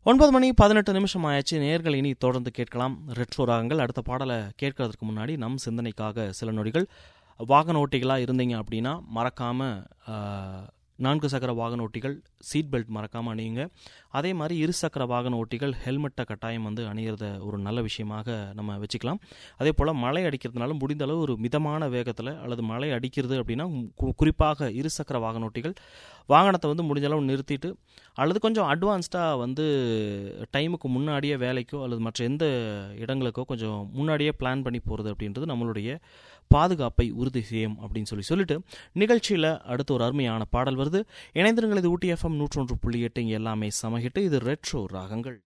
ஒன்பது மணி பதினெட்டு நிமிஷம் ஆயாச்சு நேர்கள் இனி தொடர்ந்து கேட்கலாம் ரெட்ரோ ராகங்கள் அடுத்த பாடலை கேட்கறதுக்கு முன்னாடி நம் சிந்தனைக்காக சில நொடிகள் வாகன ஓட்டிகளாக இருந்தீங்க அப்படின்னா மறக்காமல் நான்கு சக்கர வாகன ஓட்டிகள் சீட் பெல்ட் மறக்காமல் அணியுங்க அதே மாதிரி இரு சக்கர வாகன ஓட்டிகள் ஹெல்மெட்டை கட்டாயம் வந்து அணியிறத ஒரு நல்ல விஷயமாக நம்ம வச்சுக்கலாம் அதே போல் மழை அடிக்கிறதுனால முடிந்த அளவு ஒரு மிதமான வேகத்தில் அல்லது மழை அடிக்கிறது அப்படின்னா கு- குறிப்பாக இரு சக்கர வாகன ஓட்டிகள் வாகனத்தை வந்து முடிஞ்ச அளவு நிறுத்திட்டு அல்லது கொஞ்சம் அட்வான்ஸ்டாக வந்து டைமுக்கு முன்னாடியே வேலைக்கோ அல்லது மற்ற எந்த இடங்களுக்கோ கொஞ்சம் முன்னாடியே பிளான் பண்ணி போகிறது அப்படின்றது நம்மளுடைய பாதுகாப்பை உறுதி செய்யும் அப்படின்னு சொல்லி சொல்லிட்டு நிகழ்ச்சியில் அடுத்து ஒரு அருமையான பாடல் வருது இணைந்திருங்கள் இது ஊட்டி எஃப்எம் நூற்றொன்று புள்ளி எட்டு இங்கே எல்லாமே சமகிட்டு இது ரெட்ரோ ராகங்கள்